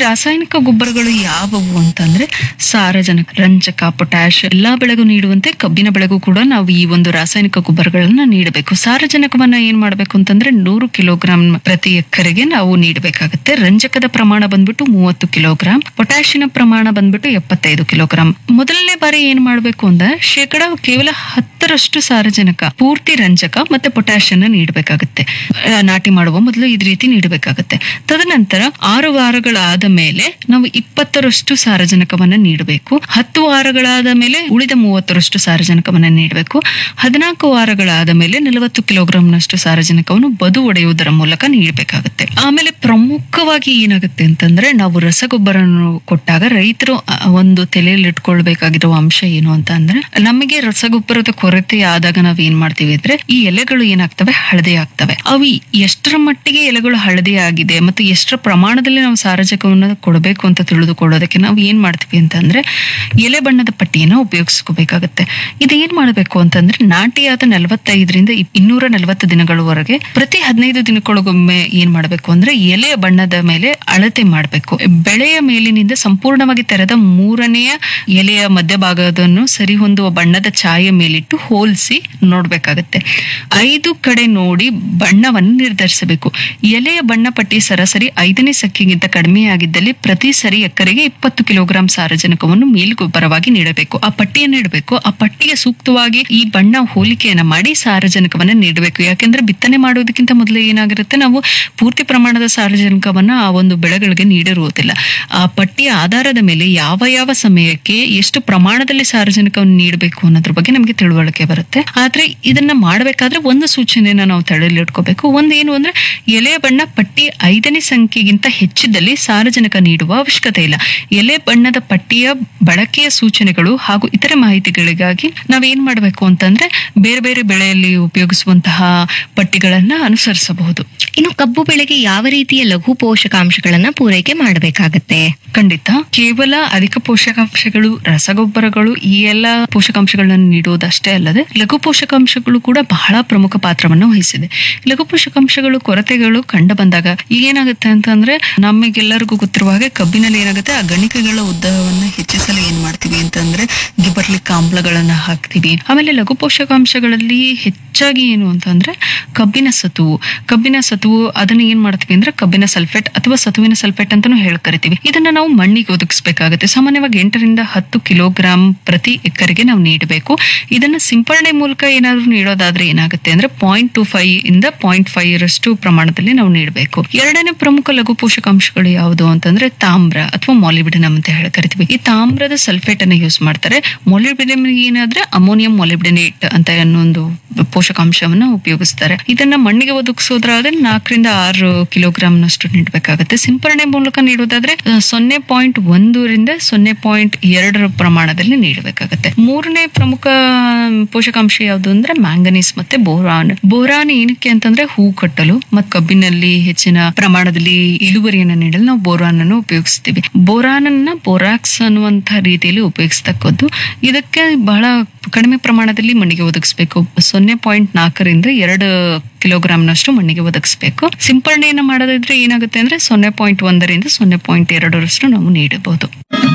ರಾಸಾಯನಿಕ ಗೊಬ್ಬರಗಳು ಯಾವುವು ಅಂತಂದ್ರೆ ಸಾರಜನಕ ರಂಜಕ ಪೊಟ್ಯಾಶ್ ಎಲ್ಲಾ ಬೆಳೆಗೂ ನೀಡುವಂತೆ ಕಬ್ಬಿನ ಬೆಳೆಗೂ ಕೂಡ ನಾವು ಈ ಒಂದು ರಾಸಾಯನಿಕ ಗೊಬ್ಬರಗಳನ್ನ ನೀಡಬೇಕು ಸಾರಜನಕವನ್ನ ಏನ್ ಮಾಡ್ಬೇಕು ಅಂತಂದ್ರೆ ನೂರು ಕಿಲೋಗ್ರಾಂ ಪ್ರತಿ ಎಕರೆಗೆ ನಾವು ನೀಡಬೇಕಾಗುತ್ತೆ ರಂಜಕದ ಪ್ರಮಾಣ ಬಂದ್ಬಿಟ್ಟು ಮೂವತ್ತು ಕಿಲೋಗ್ರಾಂ ಪೊಟ್ಯಾಶಿನ ಪ್ರಮಾಣ ಬಂದ್ಬಿಟ್ಟು ಎಪ್ಪತ್ತೈದು ಕಿಲೋಗ್ರಾಂ ಮೊದಲನೇ ಬಾರಿ ಏನ್ ಮಾಡ್ಬೇಕು ಅಂದ್ರೆ ಶೇಕಡ ಕೇವಲ ಹತ್ತರಷ್ಟು ಸಾರಜನಕ ಪೂರ್ತಿ ರಂಜಕ ಮತ್ತೆ ಪೊಟ್ಯಾಶ್ ಅನ್ನ ನೀಡಬೇಕಾಗುತ್ತೆ ಆ, ನಾಟಿ ಮಾಡುವ ಮೊದಲು ಇದ್ ರೀತಿ ನೀಡಬೇಕಾಗುತ್ತೆ ತದನಂತರ ಆರು ವಾರಗಳಾದ ಮೇಲೆ ನಾವು ಇಪ್ಪತ್ತರಷ್ಟು ಸಾರಜನಕವನ್ನ ನೀಡಬೇಕು ಹತ್ತು ವಾರಗಳಾದ ಮೇಲೆ ಉಳಿದ ಮೂವತ್ತರಷ್ಟು ಸಾರಜನಕವನ್ನ ನೀಡಬೇಕು ಹದಿನಾಲ್ಕು ವಾರಗಳಾದ ಮೇಲೆ ನಲವತ್ತು ಕಿಲೋಗ್ರಾಂನಷ್ಟು ಸಾರಜನಕವನ್ನು ಬದು ಒಡೆಯುವುದರ ಮೂಲಕ ನೀಡಬೇಕಾಗುತ್ತೆ ಆಮೇಲೆ ಪ್ರಮುಖವಾಗಿ ಏನಾಗುತ್ತೆ ಅಂತಂದ್ರೆ ನಾವು ರಸಗೊಬ್ಬರ ಕೊಟ್ಟಾಗ ರೈತರು ಆ, ಒಂದು ತಲೆಯಲ್ಲಿ ಇಟ್ಕೊಳ್ಬೇಕಾಗಿರುವ ಅಂಶ ಏನು ಅಂತ ಅಂದ್ರೆ ನಮಗೆ ರಸಗೊಬ್ಬರದ ಕೊರತೆ ಆದಾಗ ನಾವ್ ಏನ್ ಮಾಡ್ತೀವಿ ಅಂದ್ರೆ ಈ ಎಲೆಗಳು ಏನಾಗ್ತವೆ ಹಳದಿ ಆಗ್ತವೆ ಅವು ಎಷ್ಟರ ಮಟ್ಟಿಗೆ ಎಲೆಗಳು ಹಳದಿ ಆಗಿದೆ ಮತ್ತು ಎಷ್ಟರ ಪ್ರಮಾಣದಲ್ಲಿ ನಾವು ಸಾರಜಕವನ್ನು ಕೊಡಬೇಕು ಅಂತ ತಿಳಿದುಕೊಳ್ಳೋದಕ್ಕೆ ನಾವು ಏನ್ ಮಾಡ್ತೀವಿ ಅಂತಂದ್ರೆ ಎಲೆ ಬಣ್ಣದ ಪಟ್ಟಿಯನ್ನು ಉಪಯೋಗಿಸ್ಕೋಬೇಕಾಗತ್ತೆ ಇದು ಏನ್ ಮಾಡಬೇಕು ಅಂತಂದ್ರೆ ನಾಟಿಯಾದ ನಲವತ್ತೈದರಿಂದ ಇನ್ನೂರ ನಲವತ್ತು ದಿನಗಳವರೆಗೆ ಪ್ರತಿ ಹದಿನೈದು ದಿನಗಳಿಗೊಮ್ಮೆ ಏನ್ ಮಾಡಬೇಕು ಅಂದ್ರೆ ಎಲೆಯ ಬಣ್ಣದ ಮೇಲೆ ಅಳತೆ ಮಾಡಬೇಕು ಬೆಳೆಯ ಮೇಲಿನಿಂದ ಸಂಪೂರ್ಣವಾಗಿ ತೆರೆದ ಮೂರನೆಯ ಎಲೆಯ ಮಧ್ಯಭಾಗದನ್ನು ಸರಿ ಹೊಂದುವ ಬಣ್ಣದ ಛಾಯೆ ಮೇಲಿಟ್ಟು ಹೋಲಿಸಿ ನೋಡ್ಬೇಕಾಗತ್ತೆ ಐದು ಕಡೆ ನೋಡಿ ಬಣ್ಣವನ್ನು ನಿರ್ಧರಿಸಬೇಕು ಎಲೆಯ ಬಣ್ಣ ಪಟ್ಟಿ ಸರಾಸರಿ ಐದನೇ ಸಕ್ಕಿಗಿಂತ ಕಡಿಮೆಯಾಗಿದ್ದಲ್ಲಿ ಪ್ರತಿ ಸರಿ ಎಕರೆಗೆ ಇಪ್ಪತ್ತು ಕಿಲೋಗ್ರಾಂ ಸಾರಜನಕವನ್ನು ಮೇಲ್ಗೊಬ್ಬರವಾಗಿ ನೀಡಬೇಕು ಆ ಪಟ್ಟಿಯನ್ನು ಇಡಬೇಕು ಆ ಪಟ್ಟಿಗೆ ಸೂಕ್ತವಾಗಿ ಈ ಬಣ್ಣ ಹೋಲಿಕೆಯನ್ನ ಮಾಡಿ ಸಾರಜನಕವನ್ನ ನೀಡಬೇಕು ಯಾಕೆಂದ್ರೆ ಬಿತ್ತನೆ ಮಾಡೋದಕ್ಕಿಂತ ಮೊದಲು ಏನಾಗಿರುತ್ತೆ ನಾವು ಪೂರ್ತಿ ಪ್ರಮಾಣದ ಸಾರಜನಕವನ್ನ ಆ ಒಂದು ಬೆಳೆಗಳಿಗೆ ನೀಡಿರುವುದಿಲ್ಲ ಆ ಪಟ್ಟಿಯ ಆಧಾರದ ಮೇಲೆ ಯಾವ ಯಾವ ಸಮಯಕ್ಕೆ ಎಷ್ಟು ಪ್ರಮಾಣದಲ್ಲಿ ಸಾರಜನಕವನ್ನು ನೀಡಬೇಕು ಅನ್ನೋದ್ರ ಬಗ್ಗೆ ನಮಗೆ ತಿಳುವಳಿಕೆ ಬರುತ್ತೆ ಆದ್ರೆ ಇದನ್ನ ಮಾಡಬೇಕಾದ್ರೆ ಒಂದು ಸೂಚನೆಯನ್ನ ನಾವು ತಡೆಯಲ್ಲಿಟ್ಕೋಬೇಕು ಒಂದೇನು ಅಂದ್ರೆ ಎಲೆಯ ಬಣ್ಣ ಪಟ್ಟಿ ಐದನೇ ಸಂಖ್ಯೆಗಿಂತ ಹೆಚ್ಚಿದ್ದಲ್ಲಿ ಸಾರಜನಕ ನೀಡುವ ಅವಶ್ಯಕತೆ ಇಲ್ಲ ಎಲೆ ಬಣ್ಣದ ಪಟ್ಟಿಯ ಬಳಕೆಯ ಸೂಚನೆಗಳು ಹಾಗೂ ಇತರೆ ಮಾಹಿತಿಗಳಿಗಾಗಿ ನಾವೇನ್ ಮಾಡಬೇಕು ಅಂತಂದ್ರೆ ಬೇರೆ ಬೇರೆ ಬೆಳೆಯಲ್ಲಿ ಉಪಯೋಗಿಸುವಂತಹ ಪಟ್ಟಿಗಳನ್ನ ಅನುಸರಿಸಬಹುದು ಇನ್ನು ಕಬ್ಬು ಬೆಳೆಗೆ ಯಾವ ರೀತಿಯ ಲಘು ಪೋಷಕಾಂಶಗಳನ್ನ ಪೂರೈಕೆ ಮಾಡಬೇಕಾಗತ್ತೆ ಖಂಡಿತ ಕೇವಲ ಅಧಿಕ ಪೋಷಕಾಂಶಗಳು ರಸಗೊಬ್ಬರಗಳು ಈ ಎಲ್ಲ ಪೋಷಕಾಂಶಗಳನ್ನು ನೀಡುವುದಷ್ಟೇ ಅಲ್ಲದೆ ಲಘು ಪೋಷಕಾಂಶಗಳು ಕೂಡ ಬಹಳ ಪ್ರಮುಖ ಪಾತ್ರವನ್ನು ವಹಿಸಿದೆ ಲಘು ಪೋಷಕಾಂಶಗಳು ಕೊರತೆಗಳು ಕಂಡು ಬಂದಾಗ ಏನಾಗುತ್ತೆ ಅಂತಂದ್ರೆ ನಮಗೆಲ್ಲರಿಗೂ ಗೊತ್ತಿರುವ ಹಾಗೆ ಕಬ್ಬಿನಲ್ಲಿ ಏನಾಗುತ್ತೆ ಆ ಗಣಿಕೆಗಳ ಉದ್ದವನ್ನ ಹೆಚ್ಚಿಸಲು ಏನ್ ಮಾಡ್ತೀವಿ ಅಂತಂದ್ರೆ ಗಿಬರ್ಲಿಕ್ ಆಮ್ಲಗಳನ್ನ ಹಾಕ್ತಿವಿ ಆಮೇಲೆ ಲಘು ಪೋಷಕಾಂಶಗಳಲ್ಲಿ ಹೆಚ್ಚಾಗಿ ಏನು ಅಂತಂದ್ರೆ ಕಬ್ಬಿನ ಸತುವು ಕಬ್ಬಿನ ಸತುವು ಅದನ್ನ ಏನ್ ಮಾಡ್ತೀವಿ ಅಂದ್ರೆ ಕಬ್ಬಿನ ಸಲ್ಫೇಟ್ ಅಥವಾ ಸತುವಿನ ಸಲ್ಫೇಟ್ ಅಂತಾನು ಹೇಳಿ ಕರಿತೀವಿ ಇದನ್ನ ನಾವು ಮಣ್ಣಿಗೆ ಒದಗಿಸಬೇಕಾಗುತ್ತೆ ಸಾಮಾನ್ಯವಾಗಿ ಎಂಟರಿಂದ ಹತ್ತು ಕಿಲೋಗ್ರಾಂ ಪ್ರತಿ ಎಕರೆಗೆ ನಾವು ನೀಡಬೇಕು ಇದನ್ನ ಸಿಂಪರಣೆ ಮೂಲಕ ಏನಾದ್ರು ನೀಡೋದಾದ್ರೆ ಏನಾಗುತ್ತೆ ಅಂದ್ರೆ ಪಾಯಿಂಟ್ ಟು ಫೈವ್ ಇಂದ ಪಾಯಿಂಟ್ ಫೈವ್ ರಷ್ಟು ಪ್ರಮಾಣದಲ್ಲಿ ನಾವು ನೀಡಬೇಕು ಎರಡನೇ ಪ್ರಮುಖ ಲಘು ಪೋಷಕಾಂಶಗಳು ಯಾವುದು ಅಂತಂದ್ರೆ ತಾಮ್ರ ಅಥವಾ ಮಾಲಿಬ್ಡಿನಮ್ ಅಂತ ಹೇಳಿ ಕರಿತೀವಿ ಈ ತಾಮ್ರದ ಸಲ್ಫೇಟ್ ಅನ್ನ ಯೂಸ್ ಮಾಡ್ತಾರೆ ಮಾಲಿಬ್ಡಿನಮ್ ಏನಾದ್ರೆ ಅಮೋನಿಯಂ ಮಾಲಿಬ್ಡಿನೇಟ್ ಅಂತ ಅನ್ನೋ ಒಂದು ಪೋಷಕಾಂಶವನ್ನ ಉಪಯೋಗಿಸ್ತಾರೆ ಇದನ್ನ ಮಣ್ಣಿಗೆ ಒದಗಿಸೋದ್ರಾದ್ರೆ ನಾಲ್ಕರಿಂದ ಆರು ಕಿಲೋಗ್ರಾಂ ನಷ್ಟು ನೀಡಬೇಕಾಗುತ್ತೆ ಸಿಂಪರಣೆ ಮೂಲಕ ನೀಡೋದಾದ್ರೆ ಆ, ಸೊನ್ನೆ ಪಾಯಿಂಟ್ ಒಂದರಿಂದ ಸೊನ್ನೆ ಪಾಯಿಂಟ್ ಎರಡರ ಪ್ರಮಾಣದಲ್ಲಿ ನೀಡಬೇಕಾಗುತ್ತೆ ಮೂರನೇ ಪ್ರಮುಖ ಪೋಷಕಾಂಶ ಯಾವುದು ಅಂದ್ರೆ ಮ್ಯಾಂಗನೀಸ್ ಮತ್ತೆ ಬೋರಾನ್ ಬೋರಾನ್ ಏನಕ್ಕೆ ಅಂತಂದ್ರೆ ಹೂ ಕಟ್ಟಲು ಮತ್ತು ಕಬ್ಬಿನಲ್ಲಿ ಹೆಚ್ಚಿನ ಪ್ರಮಾಣದಲ್ಲಿ ಇಳುವರಿಯನ್ನು ನೀಡಲು ನಾವು ಬೋರಾನ್ ಅನ್ನು ಉಪಯೋಗಿಸ್ತೀವಿ ಬೋರಾನ್ ಅನ್ನ ಬೋರಾಕ್ಸ್ ಅನ್ನುವಂತ ರೀತಿಯಲ್ಲಿ ಉಪಯೋಗಿಸ್ತಕ್ಕದ್ದು ಇದಕ್ಕೆ ಬಹಳ ಕಡಿಮೆ ಪ್ರಮಾಣದಲ್ಲಿ ಮಣ್ಣಿಗೆ ಒದಗಿಸಬೇಕು ಸೊನ್ನೆ ಪಾಯಿಂಟ್ ನಾಲ್ಕರಿಂದ ಎರಡು ಕಿಲೋಗ್ರಾಂನಷ್ಟು ಮಣ್ಣಿಗೆ ಒದಗಿಸಬೇಕು ಸಿಂಪರಣೆಯನ್ನು ಮಾಡೋದಿದ್ರೆ ಏನಾಗುತ್ತೆ ಅಂದ್ರೆ ಸೊನ್ನೆ ಪಾಯಿಂಟ್ ಒಂದರಿಂದ ಸೊನ್ನೆ ಪಾಯಿಂಟ್ ಎರಡರಷ್ಟು ನಾವು ನೀಡಬಹುದು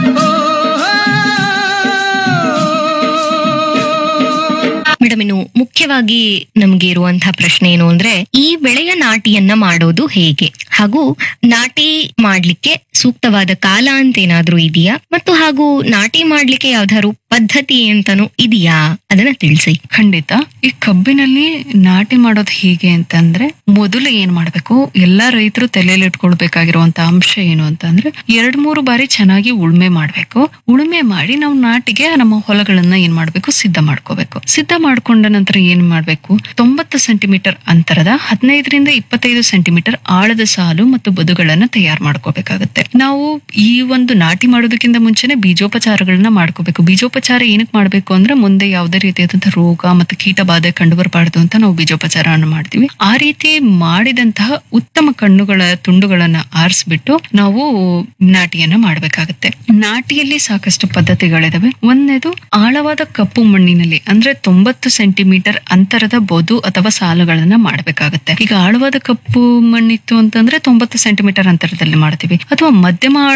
ಮೇಡಮ್ ಇನ್ನು ಮುಖ್ಯವಾಗಿ ನಮ್ಗೆ ಇರುವಂತಹ ಪ್ರಶ್ನೆ ಏನು ಅಂದ್ರೆ ಈ ಬೆಳೆಯ ನಾಟಿಯನ್ನ ಮಾಡೋದು ಹೇಗೆ ಹಾಗೂ ನಾಟಿ ಮಾಡ್ಲಿಕ್ಕೆ ಸೂಕ್ತವಾದ ಕಾಲ ಅಂತ ಏನಾದ್ರೂ ಇದೆಯಾ ಮತ್ತು ಹಾಗೂ ನಾಟಿ ಮಾಡ್ಲಿಕ್ಕೆ ಯಾವ್ದಾದ್ರು ಪದ್ಧತಿ ಅಂತಾನು ಇದೆಯಾ ಅದನ್ನ ತಿಳಿಸಿ ಖಂಡಿತ ಈ ಕಬ್ಬಿನಲ್ಲಿ ನಾಟಿ ಮಾಡೋದು ಹೇಗೆ ಅಂತಂದ್ರೆ ಮೊದಲು ಏನ್ ಮಾಡ್ಬೇಕು ಎಲ್ಲಾ ರೈತರು ತಲೆಯಲ್ಲಿ ಇಟ್ಕೊಳ್ಬೇಕಾಗಿರುವಂತ ಅಂಶ ಏನು ಅಂತಂದ್ರೆ ಎರಡ್ ಮೂರು ಬಾರಿ ಚೆನ್ನಾಗಿ ಉಳುಮೆ ಮಾಡ್ಬೇಕು ಉಳುಮೆ ಮಾಡಿ ನಾವು ನಾಟಿಗೆ ನಮ್ಮ ಹೊಲಗಳನ್ನ ಏನ್ ಮಾಡ್ಬೇಕು ಸಿದ್ಧ ಮಾಡ್ಕೋಬೇಕು ಸಿದ್ಧ ಮಾಡ್ಕೊಂಡ ನಂತರ ಏನ್ ಮಾಡ್ಬೇಕು ತೊಂಬತ್ತು ಸೆಂಟಿಮೀಟರ್ ಅಂತರದ ಹದಿನೈದರಿಂದ ಇಪ್ಪತ್ತೈದು ಸೆಂಟಿಮೀಟರ್ ಆಳದ ಸಾಲು ಮತ್ತು ಬದುಗಳನ್ನ ತಯಾರು ಮಾಡ್ಕೋಬೇಕಾಗತ್ತೆ ನಾವು ಈ ಒಂದು ನಾಟಿ ಮಾಡೋದಕ್ಕಿಂತ ಮುಂಚೆನೆ ಬೀಜೋಪಚಾರಗಳನ್ನ ಮಾಡ್ಕೋಬೇಕು ಬೀಜೋಪಚಾರ ಏನಕ್ಕೆ ಮಾಡ್ಬೇಕು ಅಂದ್ರೆ ಮುಂದೆ ಯಾವುದೇ ರೀತಿಯಾದಂತಹ ರೋಗ ಮತ್ತು ಕೀಟ ಬಾಧೆ ಕಂಡು ಬರಬಾರ್ದು ಅಂತ ನಾವು ಬೀಜೋಪಚಾರವನ್ನು ಮಾಡ್ತೀವಿ ಆ ರೀತಿ ಮಾಡಿದಂತಹ ಉತ್ತಮ ಕಣ್ಣುಗಳ ತುಂಡುಗಳನ್ನ ಆರಿಸ್ಬಿಟ್ಟು ನಾವು ನಾಟಿಯನ್ನ ಮಾಡ್ಬೇಕಾಗತ್ತೆ ನಾಟಿಯಲ್ಲಿ ಸಾಕಷ್ಟು ಪದ್ಧತಿಗಳಿದಾವೆ ಒಂದನೇದು ಆಳವಾದ ಕಪ್ಪು ಮಣ್ಣಿನಲ್ಲಿ ಅಂದ್ರೆ ತೊಂಬತ್ತು ಸೆಂಟಿಮೀಟರ್ ಅಂತರದ ಬದು ಅಥವಾ ಸಾಲುಗಳನ್ನ ಮಾಡಬೇಕಾಗತ್ತೆ ಈಗ ಆಳವಾದ ಕಪ್ಪು ಮಣ್ಣಿತ್ತು ಅಂತಂದ್ರೆ ತೊಂಬತ್ತು ಸೆಂಟಿಮೀಟರ್ ಅಂತರದಲ್ಲಿ ಮಾಡ್ತೀವಿ ಅಥವಾ ಮಧ್ಯಮ